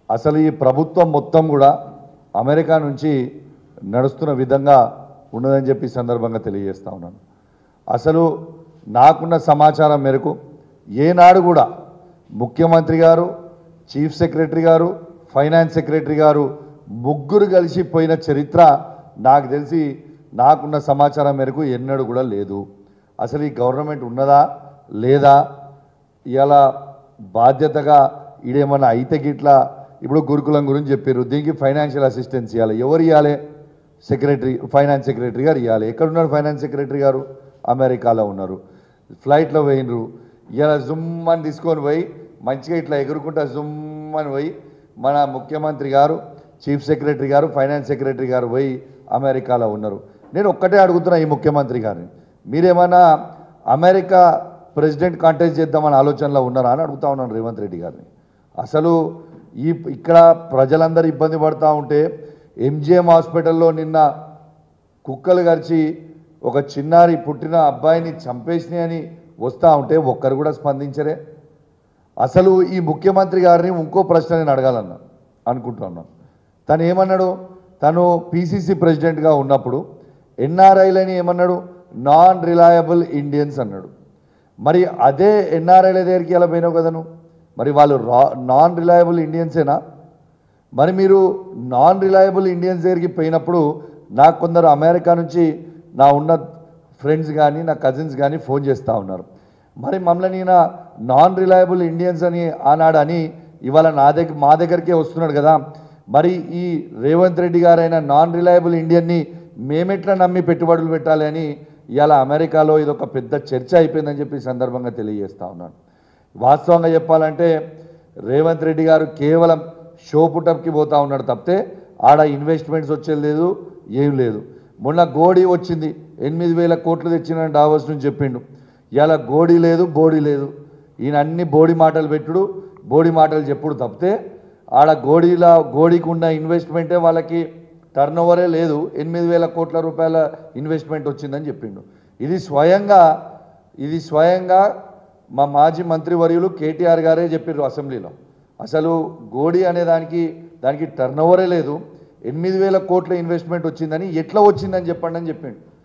అసలు ఈ ప్రభుత్వం మొత్తం కూడా అమెరికా నుంచి నడుస్తున్న విధంగా ఉన్నదని చెప్పి ఈ సందర్భంగా తెలియజేస్తా ఉన్నాను అసలు నాకున్న సమాచారం మేరకు ఏనాడు కూడా ముఖ్యమంత్రి గారు చీఫ్ సెక్రటరీ గారు ఫైనాన్స్ సెక్రటరీ గారు ముగ్గురు కలిసి పోయిన చరిత్ర నాకు తెలిసి నాకున్న సమాచారం మేరకు ఎన్నడూ కూడా లేదు అసలు ఈ గవర్నమెంట్ ఉన్నదా లేదా ఇలా బాధ్యతగా ఈడేమన్నా అయితే గిట్లా ఇప్పుడు గురుకులం గురించి చెప్పారు దీనికి ఫైనాన్షియల్ అసిస్టెన్స్ ఇవ్వాలి ఎవరు ఇవ్వాలి సెక్రటరీ ఫైనాన్స్ సెక్రటరీ గారు ఇవ్వాలి ఎక్కడున్నారు ఫైనాన్స్ సెక్రటరీ గారు అమెరికాలో ఉన్నారు ఫ్లైట్లో పోయినరు ఇలా జుమ్ అని తీసుకొని పోయి మంచిగా ఇట్లా ఎగురుకుంటా జుమ్ అని పోయి మన ముఖ్యమంత్రి గారు చీఫ్ సెక్రటరీ గారు ఫైనాన్స్ సెక్రటరీ గారు పోయి అమెరికాలో ఉన్నారు నేను ఒక్కటే అడుగుతున్నా ఈ ముఖ్యమంత్రి గారిని మీరేమన్నా అమెరికా ప్రెసిడెంట్ కాంటెస్ట్ చేద్దామని ఆలోచనలో ఉన్నారా అని అడుగుతా ఉన్నాను రేవంత్ రెడ్డి గారిని అసలు ఈ ఇక్కడ ప్రజలందరూ ఇబ్బంది పడుతూ ఉంటే ఎంజిఎం హాస్పిటల్లో నిన్న కుక్కలు గరిచి ఒక చిన్నారి పుట్టిన అబ్బాయిని చంపేసినాయని వస్తూ ఉంటే ఒక్కరు కూడా స్పందించరే అసలు ఈ ముఖ్యమంత్రి గారిని ఇంకో ప్రశ్న నేను అడగాలన్నా అనుకుంటున్నాను తను ఏమన్నాడు తను పీసీసీ ప్రెసిడెంట్గా ఉన్నప్పుడు ఎన్ఆర్ఐలని ఏమన్నాడు నాన్ రిలయబుల్ ఇండియన్స్ అన్నాడు మరి అదే ఎన్ఆర్ఐల దగ్గరికి ఎలా పోయినావు కదా నువ్వు మరి వాళ్ళు రా నాన్ రిలయబుల్ ఇండియన్సేనా మరి మీరు నాన్ రిలయబుల్ ఇండియన్స్ దగ్గరికి పోయినప్పుడు నాకు కొందరు అమెరికా నుంచి నా ఉన్న ఫ్రెండ్స్ కానీ నా కజిన్స్ కానీ ఫోన్ చేస్తూ ఉన్నారు మరి మమ్మల్ని ఈయన నాన్ రిలయబుల్ ఇండియన్స్ అని ఆనాడు అని ఇవాళ నా దగ్గర మా దగ్గరికే వస్తున్నాడు కదా మరి ఈ రేవంత్ రెడ్డి గారైన నాన్ రిలయబుల్ ఇండియన్ని మేమెట్లా నమ్మి పెట్టుబడులు పెట్టాలి అని ఇవాళ అమెరికాలో ఇది ఒక పెద్ద చర్చ అయిపోయిందని చెప్పి ఈ సందర్భంగా తెలియజేస్తా ఉన్నాను వాస్తవంగా చెప్పాలంటే రేవంత్ రెడ్డి గారు కేవలం షో పుటప్కి పోతా ఉన్నాడు తప్పితే ఆడ ఇన్వెస్ట్మెంట్స్ వచ్చేది లేదు ఏం లేదు మొన్న గోడీ వచ్చింది ఎనిమిది వేల కోట్లు తెచ్చిన డావోస్ నుంచి చెప్పిండు ఇలా గోడీ లేదు బోడీ లేదు ఈయన అన్ని బోడి మాటలు పెట్టుడు బోడి మాటలు చెప్పుడు తప్పితే ఆడ గోడీలా గోడీకి ఉన్న ఇన్వెస్ట్మెంటే వాళ్ళకి టర్న్ ఓవరే లేదు ఎనిమిది వేల కోట్ల రూపాయల ఇన్వెస్ట్మెంట్ వచ్చిందని చెప్పిండు ఇది స్వయంగా ఇది స్వయంగా మా మాజీ మంత్రివర్యులు కేటీఆర్ గారే చెప్పారు అసెంబ్లీలో అసలు గోడి అనే దానికి దానికి టర్న్ ఓవరే లేదు ఎనిమిది వేల కోట్ల ఇన్వెస్ట్మెంట్ వచ్చిందని ఎట్లా వచ్చిందని చెప్పండి అని చెప్పిండు